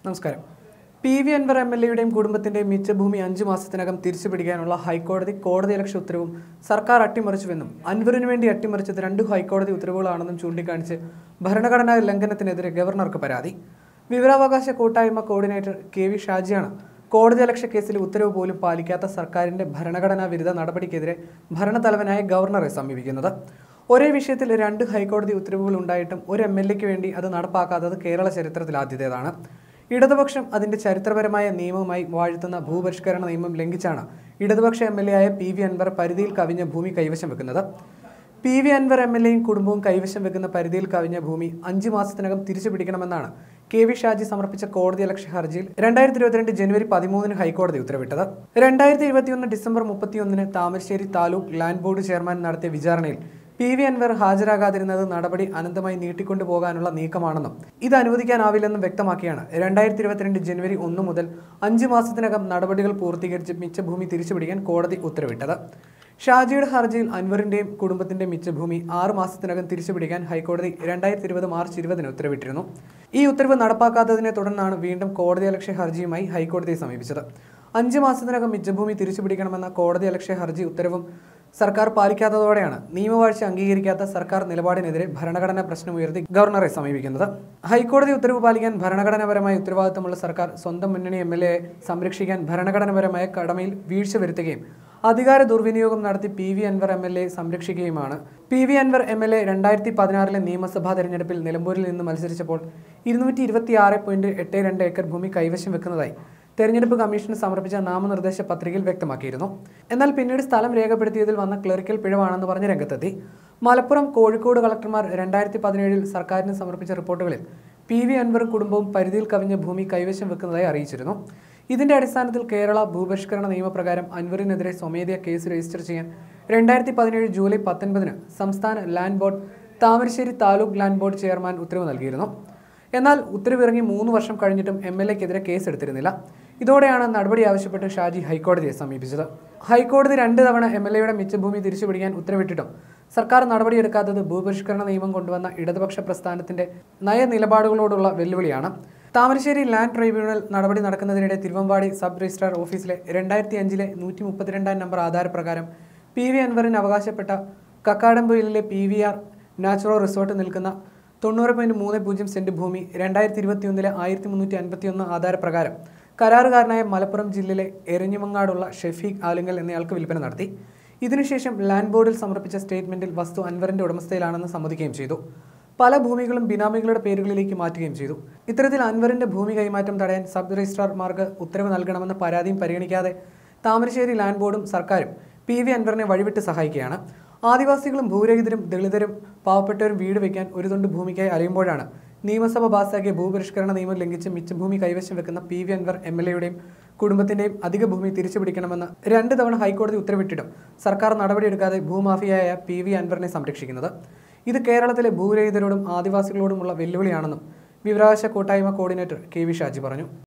നമസ്കാരം P V Anvar M L എയുടെയും കുടുംബത്തിന്റെയും മിച്ചഭൂമി അഞ്ചു മാസത്തിനകം തിരിച്ചു പിടിക്കാനുള്ള ഹൈക്കോടതി കോടതി ലക്ഷ്യ ഉത്തരവും സർക്കാർ അട്ടിമറിച്ചുവെന്നും അൻവറിനു വേണ്ടി അട്ടിമറിച്ചത് രണ്ട് ഹൈക്കോടതി ഉത്തരവുകളാണെന്നും ചൂണ്ടിക്കാണിച്ച് ഭരണഘടനാ ലംഘനത്തിനെതിരെ ഗവർണർക്ക് പരാതി വിവരാവകാശ കൂട്ടായ്മ കോർഡിനേറ്റർ കെ വി ഷാജിയാണ് കോടതി ലക്ഷ്യ കേസിൽ ഉത്തരവ് പോലും പാലിക്കാത്ത സർക്കാരിന്റെ ഭരണഘടനാ വിരുദ്ധ നടപടിക്കെതിരെ ഭരണത്തലവനായ ഗവർണറെ സമീപിക്കുന്നത് ഒരേ വിഷയത്തിൽ രണ്ട് ഹൈക്കോടതി ഉത്തരവുകൾ ഉണ്ടായിട്ടും ഒരു എം എൽ എക്ക് വേണ്ടി അത് നടപ്പാക്കാത്തത് കേരള ചരിത്രത്തിൽ ആദ്യത്തേതാണ് ഇടതുപക്ഷം അതിന്റെ ചരിത്രപരമായ നിയമവുമായി വാഴ്ത്തുന്ന ഭൂപരിഷ്കരണ നിയമം ലംഘിച്ചാണ് ഇടതുപക്ഷ എം എൽ എ ആയ പി വി അൻവർ പരിധിയിൽ കവിഞ്ഞ ഭൂമി കൈവശം വെക്കുന്നത് പി വി അൻവർ എം എൽ എയും കുടുംബവും കൈവശം വെക്കുന്ന പരിധിയിൽ കവിഞ്ഞ ഭൂമി അഞ്ചു മാസത്തിനകം തിരിച്ചു പിടിക്കണമെന്നാണ് കെ വി ഷാജി സമർപ്പിച്ച കോടതി ലക്ഷ്യ ഹർജിയിൽ രണ്ടായിരത്തി ഇരുപത്തിരണ്ട് ജനുവരി പതിമൂന്നിന് ഹൈക്കോടതി ഉത്തരവിട്ടത് രണ്ടായിരത്തി ഇരുപത്തിയൊന്ന് ഡിസംബർ മുപ്പത്തിയൊന്നിന് Thamarassery taluk land board chairman നടത്തിയ വിചാരണയിൽ പി വി അൻവർ ഹാജരാകാതിരുന്നത് നടപടി അനന്തമായി നീട്ടിക്കൊണ്ടു പോകാനുള്ള നീക്കമാണെന്നും ഇത് അനുവദിക്കാനാവില്ലെന്നും വ്യക്തമാക്കിയാണ് രണ്ടായിരത്തി ഇരുപത്തിരണ്ട് ജനുവരി ഒന്ന് മുതൽ അഞ്ച് മാസത്തിനകം നടപടികൾ പൂർത്തീകരിച്ച് മിച്ചഭൂമി തിരിച്ചുപിടിക്കാൻ കോടതി ഉത്തരവിട്ടത് ഷാജിയുടെ ഹർജിയിൽ അൻവറിന്റെയും കുടുംബത്തിന്റെയും മിച്ചഭൂമി ആറ് മാസത്തിനകം തിരിച്ചുപിടിക്കാൻ ഹൈക്കോടതി രണ്ടായിരത്തി ഇരുപത് മാർച്ച് ഇരുപതിന് ഉത്തരവിട്ടിരുന്നു ഈ ഉത്തരവ് നടപ്പാക്കാത്തതിനെ തുടർന്നാണ് വീണ്ടും കോടതി ലക്ഷ്യ ഹർജിയുമായി ഹൈക്കോടതിയെ സമീപിച്ചത് അഞ്ച് മാസത്തിനകം മിച്ചഭൂമി തിരിച്ചുപിടിക്കണമെന്ന കോടതി ലക്ഷ്യ ഹർജി ഉത്തരവും സർക്കാർ പാലിക്കാത്തതോടെയാണ് നിയമവാഴ്ച അംഗീകരിക്കാത്ത സർക്കാർ നിലപാടിനെതിരെ ഭരണഘടനാ പ്രശ്നമുയർത്തി ഗവർണറെ സമീപിക്കുന്നത് ഹൈക്കോടതി ഉത്തരവ് പാലിക്കാൻ ഭരണഘടനാപരമായ ഉത്തരവാദിത്തമുള്ള സർക്കാർ സ്വന്തം മുന്നണി എം എൽ എ സംരക്ഷിക്കാൻ ഭരണഘടനാപരമായ കടമയിൽ വീഴ്ച വരുത്തുകയും അധികാര ദുർവിനിയോഗം നടത്തി P V Anvar M L A സംരക്ഷിക്കുകയുമാണ് P V Anvar M L A രണ്ടായിരത്തി പതിനാറിലെ നിയമസഭാ തെരഞ്ഞെടുപ്പിൽ നിലമ്പൂരിൽ നിന്ന് മത്സരിച്ചപ്പോൾ ഇരുന്നൂറ്റി ഇരുപത്തി ആറ് പോയിന്റ് എട്ട് രണ്ട് ഏക്കർ ഭൂമി കൈവശം വെക്കുന്നതായി തെരഞ്ഞെടുപ്പ് കമ്മീഷന് സമർപ്പിച്ച നാമനിർദ്ദേശ പത്രികയിൽ വ്യക്തമാക്കിയിരുന്നു എന്നാൽ പിന്നീട് സ്ഥലം രേഖപ്പെടുത്തിയതിൽ വന്ന ക്ലറിക്കൽ പിഴവാണെന്ന് പറഞ്ഞ് രംഗത്തെത്തി മലപ്പുറം കോഴിക്കോട് കളക്ടർമാർ രണ്ടായിരത്തി പതിനേഴിൽ സർക്കാരിന് സമർപ്പിച്ച റിപ്പോർട്ടുകളിൽ പി വി അൻവറും കുടുംബവും പരിധിയിൽ കവിഞ്ഞ ഭൂമി കൈവശം വെക്കുന്നതായി അറിയിച്ചിരുന്നു ഇതിന്റെ അടിസ്ഥാനത്തിൽ കേരള ഭൂപരിഷ്കരണ നിയമപ്രകാരം അൻവറിനെതിരെ സ്വമേധയാ കേസ് രജിസ്റ്റർ ചെയ്യാൻ രണ്ടായിരത്തി പതിനേഴ് ജൂലൈ പത്തൊൻപതിന് സംസ്ഥാന land board Thamarassery taluk land board chairman ഉത്തരവ് നൽകിയിരുന്നു എന്നാൽ ഉത്തരവിറങ്ങി മൂന്ന് വർഷം കഴിഞ്ഞിട്ടും എം എൽ എക്കെതിരെ കേസെടുത്തിരുന്നില്ല ഇതോടെയാണ് നടപടി ആവശ്യപ്പെട്ട് ഷാജി ഹൈക്കോടതിയെ സമീപിച്ചത് ഹൈക്കോടതി രണ്ട് തവണ എം എൽ എയുടെ മിച്ചഭൂമി തിരിച്ചുപിടിക്കാൻ ഉത്തരവിട്ടിട്ടും സർക്കാർ നടപടിയെടുക്കാത്തത് ഭൂപരിഷ്കരണ നിയമം കൊണ്ടുവന്ന ഇടതുപക്ഷ പ്രസ്ഥാനത്തിന്റെ നയനിലപാടുകളോടുള്ള വെല്ലുവിളിയാണ് താമരശ്ശേരി ലാൻഡ് ട്രൈബ്യൂണൽ നടപടി നടക്കുന്നതിനിടെ തിരുവമ്പാടി സബ് രജിസ്ട്രാർ ഓഫീസിലെ രണ്ടായിരത്തി അഞ്ചിലെ നൂറ്റി മുപ്പത്തിരണ്ടാം നമ്പർ ആധാരപ്രകാരം പി വി അൻവറിന് അവകാശപ്പെട്ട കക്കാടംപൊയിലിലെ പി വി ആർ നാച്ചുറൽ റിസോർട്ട് നിൽക്കുന്ന തൊണ്ണൂറ് പോയിന്റ് മൂന്ന് പൂജ്യം സെന്റ് ഭൂമി രണ്ടായിരത്തി ഇരുപത്തിയൊന്നിലെ ആയിരത്തി മുന്നൂറ്റി അൻപത്തിയൊന്ന് ആധാരപ്രകാരം കരാറുകാരനായ മലപ്പുറം ജില്ലയിലെ എരഞ്ഞിമങ്ങാടുള്ള ഷെഫീഖ് ആലുങ്കൽ എന്നയാൾക്ക് വിൽപ്പന നടത്തി ഇതിനുശേഷം ലാൻഡ് ബോർഡിൽ സമർപ്പിച്ച സ്റ്റേറ്റ്മെന്റിൽ വസ്തു അൻവറിന്റെ ഉടമസ്ഥയിലാണെന്ന് സമ്മതിക്കുകയും ചെയ്തു പല ഭൂമികളും ബിനാമികളുടെ പേരുകളിലേക്ക് മാറ്റുകയും ചെയ്തു ഇത്തരത്തിൽ അൻവറിന്റെ ഭൂമി കൈമാറ്റം തടയാൻ സബ് രജിസ്ട്രാർമാർക്ക് ഉത്തരവ് നൽകണമെന്ന പരാതിയും പരിഗണിക്കാതെ താമരശ്ശേരി ലാൻഡ് ബോർഡും സർക്കാരും പി വി അൻവറിനെ വഴിവിട്ട് സഹായിക്കുകയാണ് ആദിവാസികളും ഭൂരഹിതരും ദളിതരും പാവപ്പെട്ടവരും വീട് വയ്ക്കാൻ ഒരു തുണ്ട് ഭൂമിക്കായി അലയുമ്പോഴാണ് നിയമസഭ പാസാക്കിയ ഭൂപരിഷ്കരണ നിയമം ലംഘിച്ച് മിച്ചഭൂമി കൈവശം വെക്കുന്ന പി വി അൻവർ എം എൽ എയുടെയും കുടുംബത്തിന്റെയും അധിക ഭൂമി തിരിച്ചുപിടിക്കണമെന്ന് രണ്ട് തവണ ഹൈക്കോടതി ഉത്തരവിട്ടിട്ടും സർക്കാർ നടപടിയെടുക്കാതെ ഭൂമാഫിയായ പി വി അൻവറിനെ സംരക്ഷിക്കുന്നത് ഇത് കേരളത്തിലെ ഭൂരഹിതരോടും ആദിവാസികളോടുമുള്ള വെല്ലുവിളിയാണെന്നും വിവരാവകാശ കൂട്ടായ്മ കോർഡിനേറ്റർ കെ വി ഷാജി പറഞ്ഞു